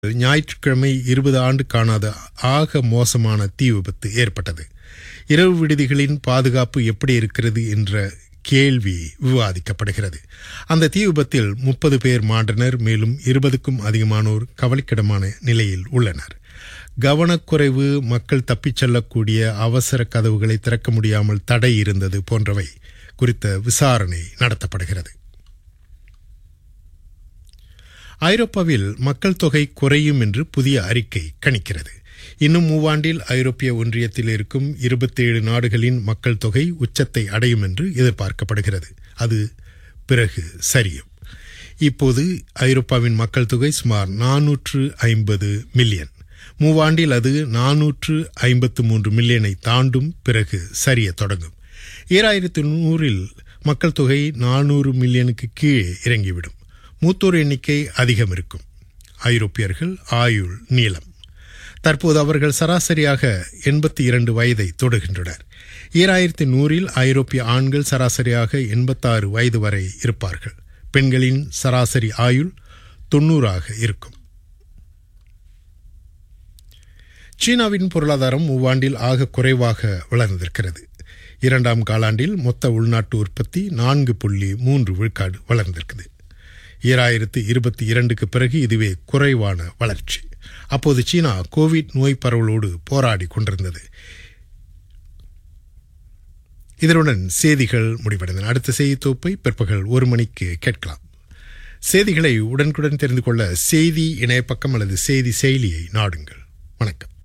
ஞாயிற்றுக்கிழமை இருபது ஆண்டு காணாத ஆக மோசமான தீ விபத்து ஏற்பட்டது இரவு விடுதிகளின் பாதுகாப்பு எப்படி இருக்கிறது என்ற கேள்வி விவாதிக்கப்படுகிறது அந்த தீ விபத்தில் முப்பது பேர் மாண்டனர் மேலும் இருபதுக்கும் அதிகமானோர் கவலைக்கிடமான நிலையில் உள்ளனர் கவனக்குறைவு மக்கள் தப்பிச் செல்லக்கூடிய அவசர கதவுகளை திறக்க முடியாமல் தடை இருந்தது போன்றவை குறித்த விசாரணை நடத்தப்படுகிறது ஐரோப்பாவில் மக்கள் தொகை குறையும் என்று புதிய அறிக்கை கணிக்கிறது இன்னும் மூவாண்டில் ஐரோப்பிய ஒன்றியத்தில் இருக்கும் இருபத்தேழு நாடுகளின் மக்கள் தொகை உச்சத்தை அடையும் என்று எதிர்பார்க்கப்படுகிறது அது பிறகு சரியும் இப்போது ஐரோப்பாவின் மக்கள் தொகை சுமார் நானூற்று ஐம்பது மில்லியன் மூவாண்டில் அது நானூற்று ஐம்பத்து மூன்று மில்லியனை தாண்டும் பிறகு சரிய தொடங்கும் ஈராயிரத்து நூறில் மக்கள் தொகை நானூறு மில்லியனுக்கு கீழே இறங்கிவிடும் மூத்தோர் எண்ணிக்கை அதிகம் இருக்கும் ஐரோப்பியர்கள் ஆயுள் நீளம் தற்போது அவர்கள் சராசரியாக எண்பத்தி இரண்டு வயதை தொடுகின்றனர் ஈராயிரத்தி நூறில் ஐரோப்பிய ஆண்கள் சராசரியாக எண்பத்தாறு வயது வரை இருப்பார்கள் பெண்களின் சராசரி ஆயுள் தொன்னூறாக இருக்கும் சீனாவின் பொருளாதாரம் மூவாண்டில் ஆக குறைவாக வளர்ந்திருக்கிறது இரண்டாம் காலாண்டில் மொத்த உள்நாட்டு உற்பத்தி நான்கு புள்ளி மூன்று விழுக்காடு வளர்ந்திருக்குது ஈராயிரத்து இருபத்தி இரண்டுக்கு பிறகு இதுவே குறைவான வளர்ச்சி அப்போது சீனா கோவிட் நோய் பரவலோடு போராடி கொண்டிருந்தது இதனுடன் செய்திகள் முடிவடைந்தன அடுத்த செய்தி தொகுப்பை பிற்பகல் ஒரு மணிக்கு கேட்கலாம் செய்திகளை உடனுக்குடன் தெரிந்து கொள்ள செய்தி இணையப்பக்கம் அல்லது செய்தி செயலியை நாடுங்கள் வணக்கம்